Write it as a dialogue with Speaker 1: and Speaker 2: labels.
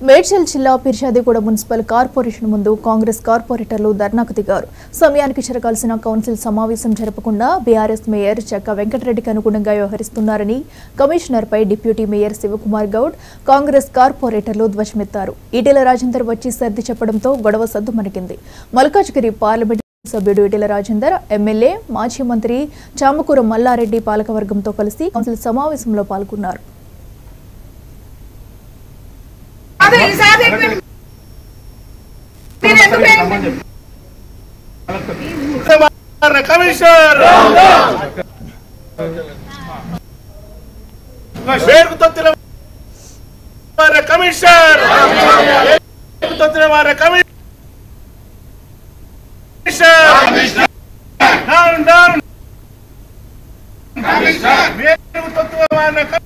Speaker 1: మేడ్చల్ జిల్లా పిర్షాదిగూడ municipal corporation ముందు కాంగ్రెస్ కార్పొరేటర్లు ధర్నాకు దిగారు సమయానికి జరగాల్సిన కౌన్సిల్ సమావేశం జరపకుండా బీఆర్ఎస్ మేయర్ చెక్క వెంకటరెడ్డికి అనుగుణంగా వ్యవహరిస్తున్నారని కమిషనర్పై డిప్యూటీ మేయర్ శివకుమార్ గౌడ్ కాంగ్రెస్ కార్పొరేటర్లు ధ్వజమెత్తారు ఈటెల రాజేందర్ వచ్చి సర్ది చెప్పడంతో గొడవ సద్దుమణిగింది మల్కాజ్గిరి పార్లమెంట్ సభ్యుడు ఈటెల రాజేందర్ ఎమ్మెల్యే మాజీ మంత్రి చామకూర మల్లారెడ్డి పాలకవర్గంతో కలిసి కౌన్సిల్ సమావేశంలో పాల్గొన్నారు
Speaker 2: అదే ఈసారి మీరు ఎందుకు వేయండి?
Speaker 3: కమిషనర్ పేరుకు తొత్తిన వారి కమిషనర్ పేరుకు తొత్తిన వారి కమిషనర్ డౌన్ డౌన్ పేరుకు తొత్తిన వారి కమిషనర్